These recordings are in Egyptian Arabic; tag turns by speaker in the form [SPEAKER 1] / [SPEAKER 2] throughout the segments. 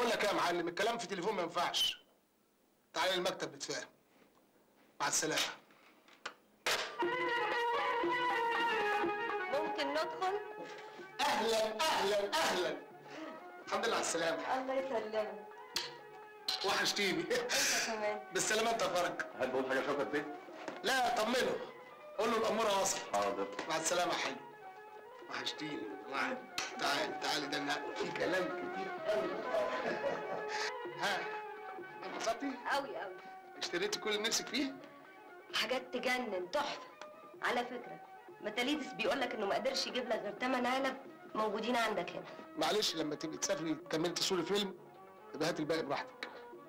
[SPEAKER 1] بقول لك ايه يا معلم الكلام في التليفون ما ينفعش تعالى المكتب نتفاهم مع السلامه
[SPEAKER 2] ممكن ندخل
[SPEAKER 1] اهلا اهلا اهلا الحمد لله على السلامه
[SPEAKER 2] الله يسلمك
[SPEAKER 1] وحشتيني
[SPEAKER 2] انت كمان
[SPEAKER 1] بالسلامه انت يا فرج
[SPEAKER 3] هل بقول حاجه شوكت بيه؟
[SPEAKER 1] لا طمنه قول له الاموره وصلت
[SPEAKER 3] حاضر
[SPEAKER 1] مع السلامه يا حلو وحشتيني وعد تعال تعال ده أنا في كلام كتير قوي ها انبسطتي
[SPEAKER 2] قوي قوي
[SPEAKER 1] اشتريتي كل اللي نفسك فيه
[SPEAKER 2] حاجات تجنن تحفه على فكره متاليدس بيقول لك انه ما قدرش يجيب لك غير 8 علب موجودين عندك هنا
[SPEAKER 1] معلش لما تبقي تسافري تكملي تصوري فيلم يبقى هات الباقي براحتك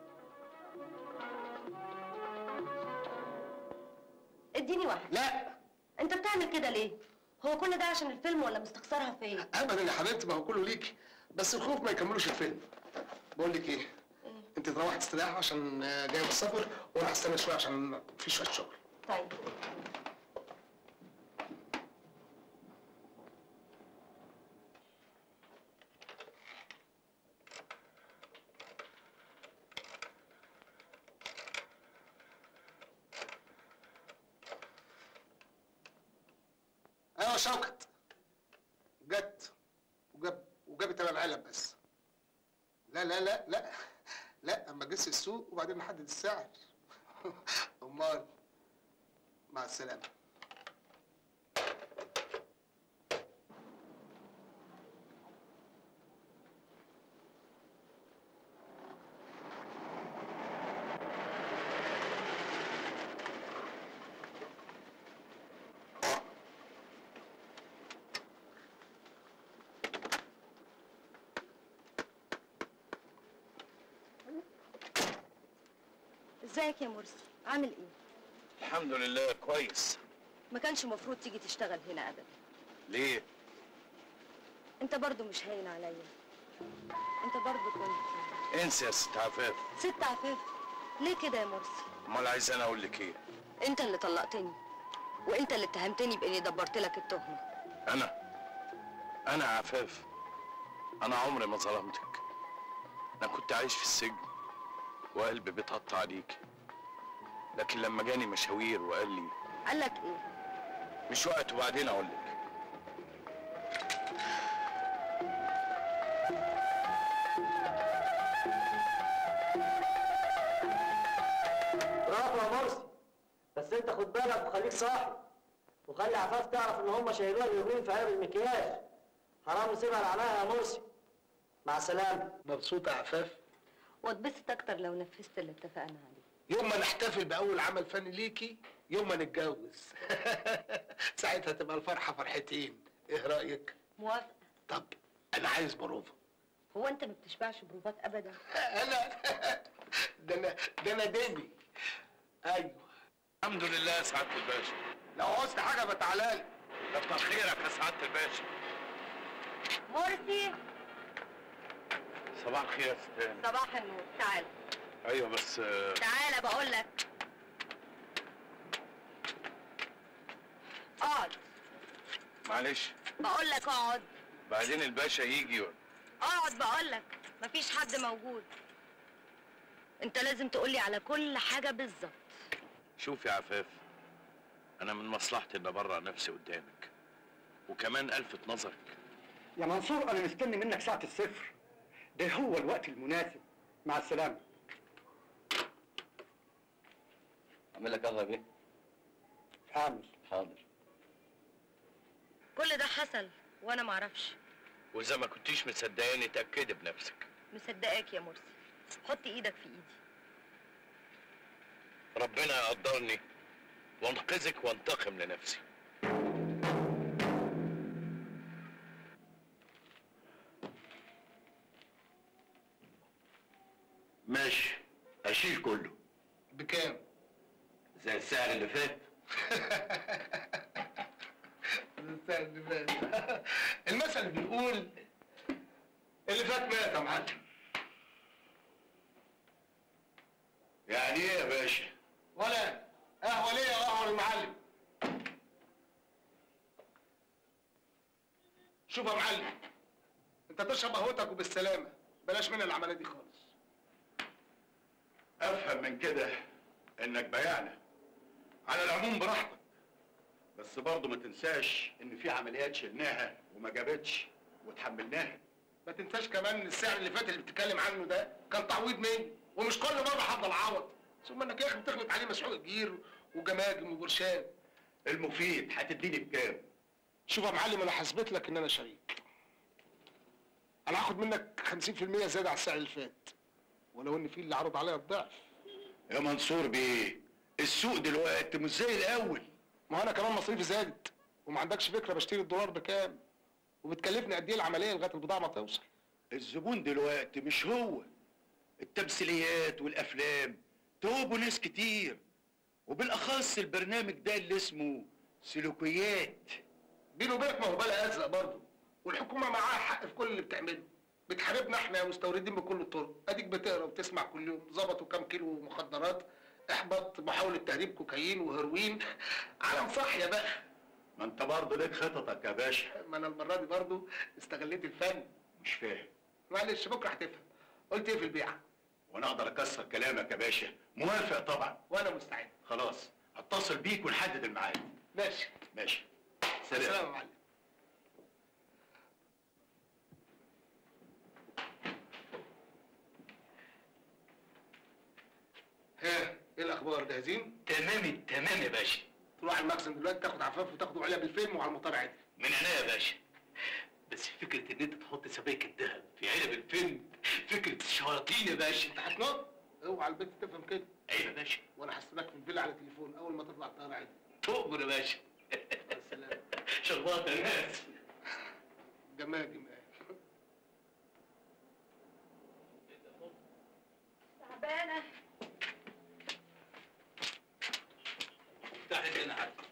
[SPEAKER 2] اديني واحد
[SPEAKER 1] لا
[SPEAKER 2] انت بتعمل كده ليه هو كل ده عشان الفيلم ولا مستخسرها فيا
[SPEAKER 1] ابدا يا حبيبتي ما هو كله ليكي بس الخوف ما يكملوش الفيلم بقول لك ايه انت تروحي تستريحي عشان آه، جايه من السفر وانا هستنى شويه عشان في شويه شغل
[SPEAKER 2] طيب
[SPEAKER 1] ايوه شوكت جت وجاب وجاب تمن علب بس لا لا لا لا لا اما جس السوق وبعدين نحدد السعر امال مع السلامه
[SPEAKER 2] ازيك يا مرسي عامل ايه
[SPEAKER 4] الحمد لله كويس
[SPEAKER 2] ما كانش المفروض تيجي تشتغل هنا ابدا
[SPEAKER 4] ليه
[SPEAKER 2] انت برضو مش هاين عليا انت برضو كنت
[SPEAKER 4] انسى يا ست عفاف
[SPEAKER 2] ست عفاف ليه كده يا مرسي
[SPEAKER 4] امال عايز انا اقول لك ايه
[SPEAKER 2] انت اللي طلقتني وانت اللي اتهمتني باني دبرت لك التهمه
[SPEAKER 4] انا انا عفاف انا عمري ما ظلمتك انا كنت عايش في السجن وقلبي بيتقطع عليك لكن لما جاني مشاوير وقال لي
[SPEAKER 2] قال لك ايه
[SPEAKER 4] مش وقت وبعدين اقول لك
[SPEAKER 5] برافو يا مرسي بس انت خد بالك وخليك صاحي وخلي عفاف تعرف ان هم شايلوها اليومين في عيب المكياج حرام نسيبها لعناها يا مرسي مع السلامه
[SPEAKER 1] مبسوطه يا عفاف
[SPEAKER 2] واتبسط اكتر لو نفذت اللي اتفقنا عليه
[SPEAKER 1] يوم ما نحتفل باول عمل فني ليكي يوم ما نتجوز ساعتها تبقى الفرحه فرحتين ايه رايك
[SPEAKER 2] موافقه
[SPEAKER 1] طب انا عايز بروفه
[SPEAKER 2] هو انت ما بتشبعش بروفات ابدا
[SPEAKER 1] انا ده انا ده انا دمي ايوه
[SPEAKER 4] الحمد لله يا سعاده الباشا
[SPEAKER 1] لو عوزت حاجه بتعالى لي
[SPEAKER 4] كتر خيرك يا سعاده الباشا
[SPEAKER 2] مرسي
[SPEAKER 4] صباح الخير يا ستان
[SPEAKER 2] صباح النور تعال
[SPEAKER 4] ايوه بس آه،
[SPEAKER 2] تعال بقول لك اقعد
[SPEAKER 4] معلش
[SPEAKER 2] بقول لك اقعد
[SPEAKER 4] بعدين الباشا يجي
[SPEAKER 2] اقعد بقول لك مفيش حد موجود انت لازم تقولي على كل حاجه بالظبط
[SPEAKER 4] شوف يا عفاف انا من مصلحتي ان ابرع نفسي قدامك وكمان الفت نظرك
[SPEAKER 6] يا منصور انا مستني منك ساعة الصفر ده هو الوقت المناسب مع السلامة
[SPEAKER 3] اعمل لك قهوه بيه؟
[SPEAKER 6] عامل
[SPEAKER 3] حاضر
[SPEAKER 2] كل ده حصل وانا معرفش
[SPEAKER 4] واذا ما كنتيش مصدقاني تاكدي بنفسك
[SPEAKER 2] مصدقاك يا مرسي حط ايدك في ايدي
[SPEAKER 4] ربنا يقدرني وانقذك وانتقم لنفسي
[SPEAKER 3] ماشي اشيل كله
[SPEAKER 1] بكام
[SPEAKER 3] زي السعر اللي فات
[SPEAKER 1] السنة اللي فات المثل بيقول اللي فات مات يا معلم
[SPEAKER 3] يعني ايه يا باشا؟
[SPEAKER 1] ولا قهوه ليه يا قهوه المعلم شوف يا معلم انت تشرب قهوتك وبالسلامه بلاش منها العمليه دي خالص
[SPEAKER 3] افهم من كده انك بيعنا على العموم براحتك بس برضه ما تنساش ان في عمليات شلناها وما جابتش وتحملناها
[SPEAKER 1] ما تنساش كمان ان السعر اللي فات اللي بتتكلم عنه ده كان تعويض مني ومش كل مره هفضل اعوض ثم انك يا اخي بتخلط عليه مسحوق الجير وجماجم وبرشام
[SPEAKER 3] المفيد هتديني بكام
[SPEAKER 1] شوف يا معلم انا حسبت لك ان انا شريك انا هاخد منك 50% زياده على السعر اللي فات ولو ان في اللي عرض عليا الضعف
[SPEAKER 3] يا منصور بيه السوق دلوقتي مش زي الاول
[SPEAKER 1] ما هو انا كمان مصاريفي زادت وما عندكش فكره بشتري الدولار بكام وبتكلفني قد ايه العمليه لغايه البضاعه ما توصل
[SPEAKER 3] الزبون دلوقتي مش هو التمثيليات والافلام توبوا ناس كتير وبالاخص البرنامج ده اللي اسمه سلوكيات
[SPEAKER 1] بيني وبينك ما هو بلا ازرق برضه والحكومه معاها حق في كل اللي بتعمله بتحاربنا احنا يا مستوردين بكل الطرق اديك بتقرا وبتسمع كل يوم ظبطوا كام كيلو مخدرات احبط محاوله تهريب كوكايين وهيروين عالم صاحيه بقى
[SPEAKER 3] ما انت برضه ليك خططك يا باشا
[SPEAKER 1] ما انا المره دي برضه استغليت الفن
[SPEAKER 3] مش فاهم
[SPEAKER 1] معلش بكره هتفهم قلت ايه في البيعه
[SPEAKER 3] وانا اقدر اكسر كلامك يا باشا موافق طبعا
[SPEAKER 1] وانا مستعد
[SPEAKER 3] خلاص هتصل بيك ونحدد الميعاد
[SPEAKER 1] ماشي
[SPEAKER 3] ماشي
[SPEAKER 1] سلام
[SPEAKER 3] سلام
[SPEAKER 1] يا معلم ها ايه الاخبار جاهزين
[SPEAKER 3] تمام التمام يا باشا
[SPEAKER 1] تروح على المخزن دلوقتي تاخد عفاف وتاخدوا عليها بالفيلم وعلى المطار عادي
[SPEAKER 3] من عينيا يا باشا بس فكرة إن أنت تحط سبائك الذهب في علب الفيلم فكرة الشياطين يا باشا
[SPEAKER 1] انت هتنط اوعى البنت تفهم كده
[SPEAKER 3] أيوة يا باشا
[SPEAKER 1] وانا هستناك في الفيلا على التليفون اول ما تطلع الطياره عادي
[SPEAKER 3] تؤمر يا باشا
[SPEAKER 1] السلام
[SPEAKER 3] شربات يا ناس
[SPEAKER 1] جماجم
[SPEAKER 2] تعبانه
[SPEAKER 3] تحت أنا عارف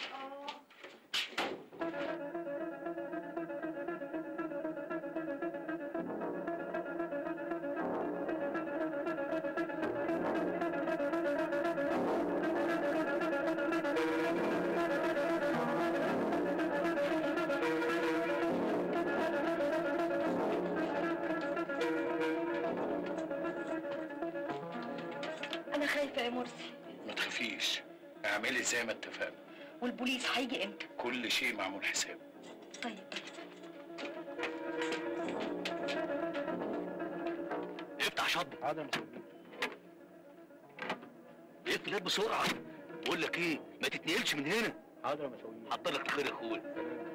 [SPEAKER 2] انا خايفه يا مرسي
[SPEAKER 4] ما تخافيش اعملي زي ما اتفقنا
[SPEAKER 2] والبوليس هيجي امتى
[SPEAKER 4] كل شيء معمول حساب
[SPEAKER 2] طيب
[SPEAKER 3] افتح شط
[SPEAKER 6] هذا مسؤولين
[SPEAKER 3] اقفل بسرعة بقول لك إيه ما تتنقلش من هنا
[SPEAKER 6] هذا مسؤولين
[SPEAKER 3] حضر لك الخير يا أخويا